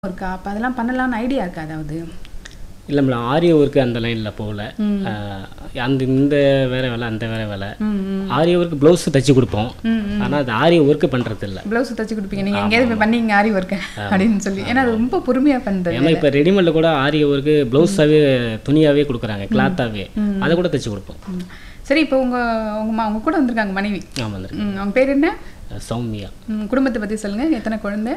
இருக்கா அப்போ அதெல்லாம் பண்ணலாம்னு ஐடியா இருக்கா அதாவது இல்லை மேடம் ஆரிய ஒர்க்கு அந்த லைனில் போகல ம். ஆஹ் அந்த இந்த வேற வேலை அந்த வேற வேலை ம் ம் ஆரிய ஒர்க்கு ப்ளவுஸ் தைச்சு கொடுப்போம் ம் ம் ஆனால் அது ஆரிய ஒர்க்கு பண்ணுறது இல்லை ப்ளவுஸ் தச்சு கொடுப்பீங்க நீங்கள் எங்கேயாவது போய் பண்ணீங்க ஆரி ஒர்க்க அப்படின்னு சொல்லி ஏன்னா அது ரொம்ப பொறுமையாக பண்ணுறது ஏன்னா இப்போ ரெடிமேடில் கூட ஆரிய ஒர்க்கு ப்ளவுஸாகவே துணியாகவே கொடுக்குறாங்க கிளாத்தாகவே அதை கூட தைச்சு கொடுப்போம் ம். சரி இப்போ உங்கள் உங்கள் மா உங்கள் கூட வந்திருக்காங்க மனைவி ஆமாம் வந்துருக்கு ம் அவங்க பேர் என்ன சௌமியா ம், குடும்பத்தை பற்றி சொல்லுங்கள் எத்தனை குழந்தை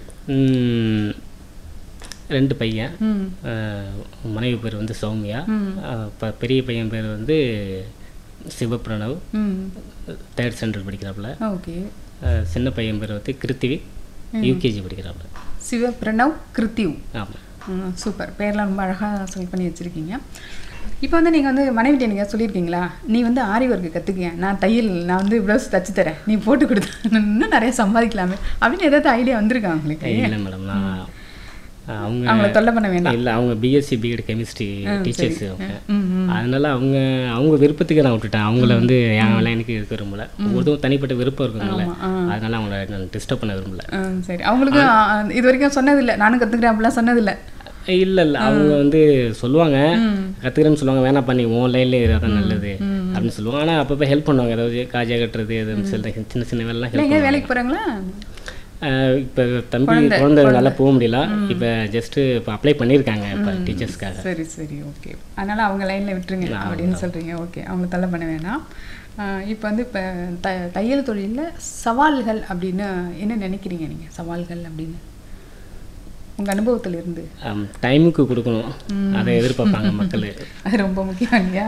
ம், ரெண்டு பையன் ம் ஆஹ் மனைவி பேர் வந்து சௌமியா ம். ஆஹ் ப- பெரிய பையன் பேர் வந்து சிவபிரணவ் ம் தேர்ட் ஸ்டாண்டர்ட் படிக்கிறாப்புல ஓகே ஆஹ் சின்ன பையன் பேர் வந்து கிருத்திவிக் யூகேஜி படிக்கிறாப்புல சிவ பிரணவ் கிருத்திவ் ஆமாம் ம், சூப்பர் பேர்லாம் ரொம்ப அழகாக செலக்ட் பண்ணி வச்சுருக்கீங்க இப்போ வந்து நீங்கள் வந்து மனைவிட்ட நீங்கள் சொல்லியிருக்கீங்களா நீ வந்து ஆரி ஒர்க்கு கற்றுக்க நான் தையல் நான் வந்து ப்ளவுஸ் தச்சு தரேன் நீ போட்டு கொடுத்த இன்னும் நிறைய சம்பாதிக்கலாமே அப்படின்னு ஏதாவது ஐடியா வந்திருக்கா உங்களுக்கு இல்லை மேடம் நான் அவங்க அவங்கள தொல்லை பண்ண வேண்டாம் இல்லை அவங்க பிஎஸ்சி பிஎட் கெமிஸ்ட்ரி டீச்சர்ஸ் அவங்க ம் ம் அதனால அவங்க அவங்க விருப்பத்துக்கு நான் விட்டுட்டேன் அவங்கள வந்து என் வேலை எனக்கு இருக்க விரும்பல ஒவ்வொருத்தரும் தனிப்பட்ட விருப்பம் இருக்குங்கள அதனால அவங்கள நான் டிஸ்டர்ப் பண்ண விரும்பல ஆ, சரி அவங்களுக்கு ஆ, இது வரைக்கும் சொன்னதில்லை நானும் கற்றுக்கிறேன் அப்படிலாம் சொன்னதில்லை இல்லை இல்லை அவங்க வந்து சொல்லுவாங்க கற்றுக்கிறேன்னு சொல்லுவாங்க வேணாம் பண்ணி உன் லைன்லேயே அதான் நல்லது அப்படின்னு சொல்லுவாங்க ஆனால் அப்பப்போ ஹெல்ப் பண்ணுவாங்க அதாவது காஜா கட்டுறது அது சில சின்ன சின்ன வேலைலாம் இல்லை ஹெல்ப் எங்கேயாவது வேலைக்கு போகிறாங்களா இப்போ தம்பி குழந்தை நல்லா போக முடியல இப்போ ஜஸ்ட்டு இப்போ அப்ளை பண்ணியிருக்காங்க இப்போ டீச்சர்ஸ்க்காக சரி சரி ஓகே அதனால் அவங்க லைனில் விட்டுருங்க அப்படின்னு சொல்கிறீங்க ஓகே அவங்கள தள்ள பண்ண வேணாம் இப்போ வந்து இப்போ த தையல் தொழிலில் சவால்கள் அப்படின்னு என்ன நினைக்கிறீங்க நீங்கள் சவால்கள் அப்படின்னு உங்கள் அனுபவத்தில் இருந்து டைமுக்கு கொடுக்கணும் அதை எதிர்பார்ப்பாங்க மக்கள் அது ரொம்ப முக்கியம் இல்லையா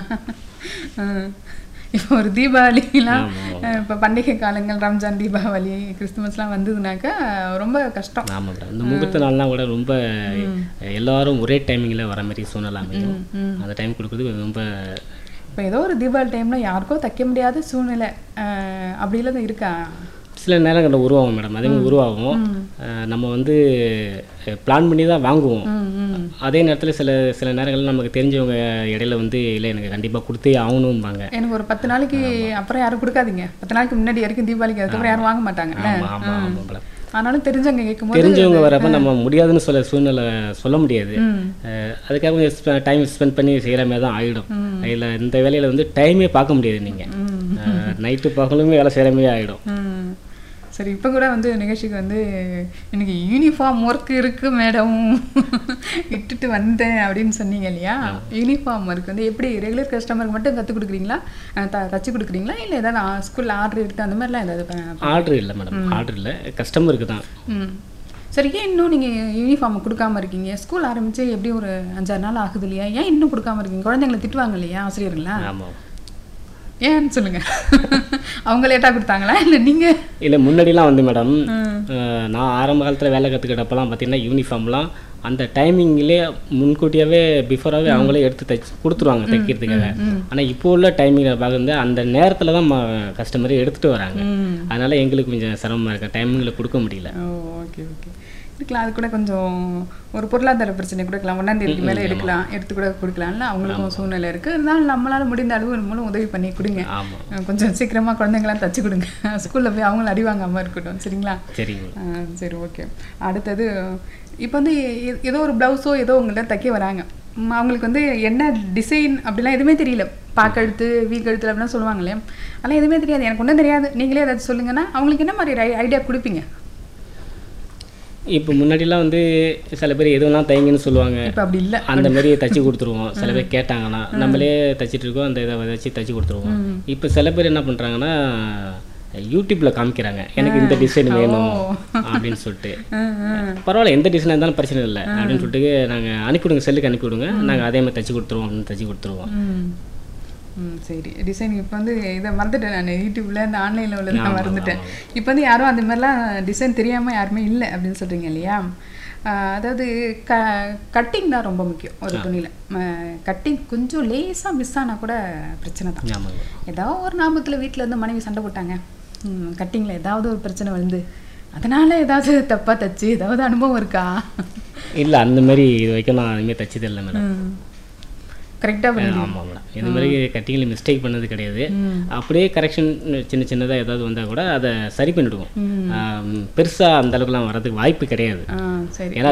ம். இப்போ ஒரு தீபாவளிலாம் இப்போ பண்டிகை காலங்கள் ரம்ஜான் தீபாவளி கிறிஸ்துமஸ்லாம் வந்ததுனாக்கா ரொம்ப கஷ்டம் ஆமாம் மேடம் இந்த முகூர்த்த நாள்லாம் கூட ரொம்ப எல்லாரும் ஒரே டைமிங்கில் வர மாதிரி சூழ்நிலை அமையும் அந்த டைம் கொடுக்குறது ரொம்ப இப்போ ஏதோ ஒரு தீபாவளி டைமில் யாருக்கோ தைக்க முடியாத சூழ்நிலை அஹ், அப்படிலாம் தான் இருக்கா சில நேரங்களில் உருவாகும் மேடம் அதே மாதிரி உருவாகும் அஹ் நம்ம வந்து பிளான் பண்ணி தான் வாங்குவோம் ம் ம் அதே நேரத்தில் சில சில நேரங்களில் நமக்கு தெரிஞ்சவங்க இடையில வந்து இல்லை எனக்கு கண்டிப்பாக கொடுத்தே ஆகணும்பாங்க எனக்கு ஒரு பத்து நாளைக்கு அப்புறம் யாரும் கொடுக்காதீங்க பத்து நாளைக்கு முன்னாடி வரைக்கும் தீபாவளிக்கு அதுக்கப்புறம் யாரும் வாங்க மாட்டாங்கல்ல ஆமாம் ஆமாம் ஆமாம் மேடம் ஆனாலும் தெரிஞ்சவங்க கேட்கும்போது தெரிஞ்சவங்க வரப்ப நம்ம முடியாதுன்னு சொல்ல சூழ்நிலை சொல்ல முடியாது ம் அஹ் அதுக்காக கொஞ்சம் டைம் ஸ்பெண்ட் பண்ணி செய்கிற மாதிரி தான் ஆகிடும் இதில் இந்த வேலையில் வந்து டைமே பார்க்க முடியாது நீங்கள் நைட்டு பகலுமே வேலை செய்கிற மாதிரி ஆகிடும் ம் சரி இப்போ கூட வந்து நிகழ்ச்சிக்கு வந்து எனக்கு யூனிஃபார்ம் ஒர்க் இருக்கு மேடம் விட்டுட்டு வந்தேன் அப்படின்னு சொன்னீங்க இல்லையா யூனிஃபார்ம் ஒர்க் வந்து எப்படி ரெகுலர் கஸ்டமருக்கு மட்டும் கற்றுக் கொடுக்குறீங்களா அஹ் த தச்சு கொடுக்குறீங்களா இல்லை ஏதாவது ஸ்கூலில் ஆர்டர் எடுத்து அந்த மாதிரிலாம் ஏதாவது ப- ஆர்டர் இல்லை மேடம் ஆர்டர் இல்லை கஸ்டமருக்கு தான் ம் சரி ஏன் இன்னும் நீங்கள் யூனிஃபார்ம் கொடுக்காம இருக்கீங்க ஸ்கூல் ஆரம்பித்து எப்படி ஒரு அஞ்சாறு நாள் ஆகுது இல்லையா ஏன் இன்னும் கொடுக்காம இருக்கீங்க குழந்தைங்களை திட்டுவாங்க இல்லையா ஆசிரியர்களா ஆமாம் ஏன்னு சொல்லுங்க அவங்க லேட்டாக கொடுத்தாங்களா இல்லை நீங்கள் இல்லை முன்னாடிலாம் வந்து மேடம் அஹ் நான் ஆரம்ப காலத்தில் வேலை கற்றுக்கிட்டப்பெல்லாம் பார்த்தீங்கன்னா யூனிஃபார்ம்லாம் அந்த டைமிங்லேயே முன்கூட்டியாவே பிஃபோராகவே அவங்களே எடுத்து தைச்சு கொடுத்துருவாங்க தைக்கிறதுக்காக ஆனால் இப்போ உள்ள டைமிங்கில் பார்க்குறது அந்த நேரத்தில் தான் கஸ்டமரே எடுத்துகிட்டு வராங்க ம் அதனால எங்களுக்கு கொஞ்சம் சிரமமாக இருக்கு டைமிங்கில் கொடுக்க முடியல ஓ ஓகே ஓகே இருக்கலாம் அது கூட கொஞ்சம் ஒரு பொருளாதார பிரச்சனை கொடுக்கலாம் ஒன்றாம் தேதிக்கு மேலே எடுக்கலாம் எடுத்து கூட கொடுக்கலாம்ல அவங்களுக்கும் சூழ்நிலை இருக்குது இருந்தாலும் நம்மளால முடிந்த அளவு மூலம் உதவி பண்ணி கொடுங்க ஆமாம் அஹ் கொஞ்சம் சீக்கிரமாக குழந்தைங்களாம் தச்சு கொடுங்க ஸ்கூலில் போய் அவங்களும் அடி வாங்காமல் இருக்கட்டும் சரிங்களா சரிங்க ஆ, சரி ஓகே அடுத்தது இப்போ வந்து எ- ஏதோ ஒரு ப்ளவுஸோ ஏதோ உங்கள்கிட்ட தைக்க வராங்க ம், அவங்களுக்கு வந்து என்ன டிசைன் அப்படிலாம் எதுவுமே தெரியல பாக்கெழுத்து வீக்கெழுத்து அப்படிலாம் சொல்லுவாங்க இல்லையா அதெல்லாம் எதுவுமே தெரியாது எனக்கு ஒன்றும் தெரியாது நீங்களே ஏதாச்சும் சொல்லுங்கன்னா அவங்களுக்கு என்ன மாதிரி ஐடியா கொடுப்பீங்க இப்போ முன்னாடிலாம் வந்து சில பேர் எது வேணாலும் தைங்கன்னு சொல்லுவாங்க இப்போ அப்படி இல்லை அந்த மாதிரி தச்சு கொடுத்துருவோம் சில பேர் கேட்டாங்கன்னா நம்மளே தச்சிட்டு இருக்கோம் அந்த இதை வச்சு தச்சு கொடுத்துருவோம் இப்போ சில பேர் என்ன பண்ணுறாங்கன்னா யூடியூப்ல காமிக்கிறாங்க எனக்கு இந்த டிசைன் வேணும் அப்படின்னு சொல்லிட்டு பரவாயில்ல எந்த டிசைனாக இருந்தாலும் பிரச்சனை இல்லை அப்படின்னு சொல்லிட்டு நாங்கள் அனுப்பிவிடுங்க செல்லுக்கு அனுப்பிவிடுங்க நாங்கள் அதே மாதிரி தச்சு கொடுத்துருவோம் அப்படின்னு தச்சு கொடுத்துருவோம் ம் ம் சரி டிசைன் இப்போ வந்து இதை மறந்துட்டேன் நான் யூடியூப்ல இந்த ஆன்லைனில் உள்ளது நான் மறந்துட்டேன் இப்போ வந்து யாரும் அந்த மாதிரிலாம் டிசைன் தெரியாமல் யாருமே இல்லை அப்படின்னு சொல்கிறீங்க இல்லையா ஆஹ் அதாவது க கட்டிங் தான் ரொம்ப முக்கியம் ஒரு துணியில் கட்டிங் கொஞ்சம் லேசாக மிஸ் ஆனால் கூட பிரச்சனை தான் ஆமாங்க ஏதாவது ஒரு நாமத்தில் வீட்டில் இருந்து மனைவி சண்டை போட்டாங்க கட்டிங்கில் ஏதாவது ஒரு பிரச்சனை வந்து அதனால ஏதாவது தப்பாக தச்சு ஏதாவது அனுபவம் இருக்கா இல்லை அந்த மாதிரி இது வரைக்கும் நான் அதுமாரி தச்சது இல்லை மேடம் கரெக்டாக பண்ணி ஆமாம் மேடம் இது மாதிரி கட்டிங்கில் மிஸ்டேக் பண்ணது கிடையாது அப்படியே கரெக்ஷன் சின்ன சின்னதாக ஏதாவது வந்தால் கூட அதை சரி பண்ணிவிடுவோம் பெருசாக அந்த அளவுக்குலாம் வரதுக்கு வாய்ப்பு கிடையாது ஆ சரி ஏன்னா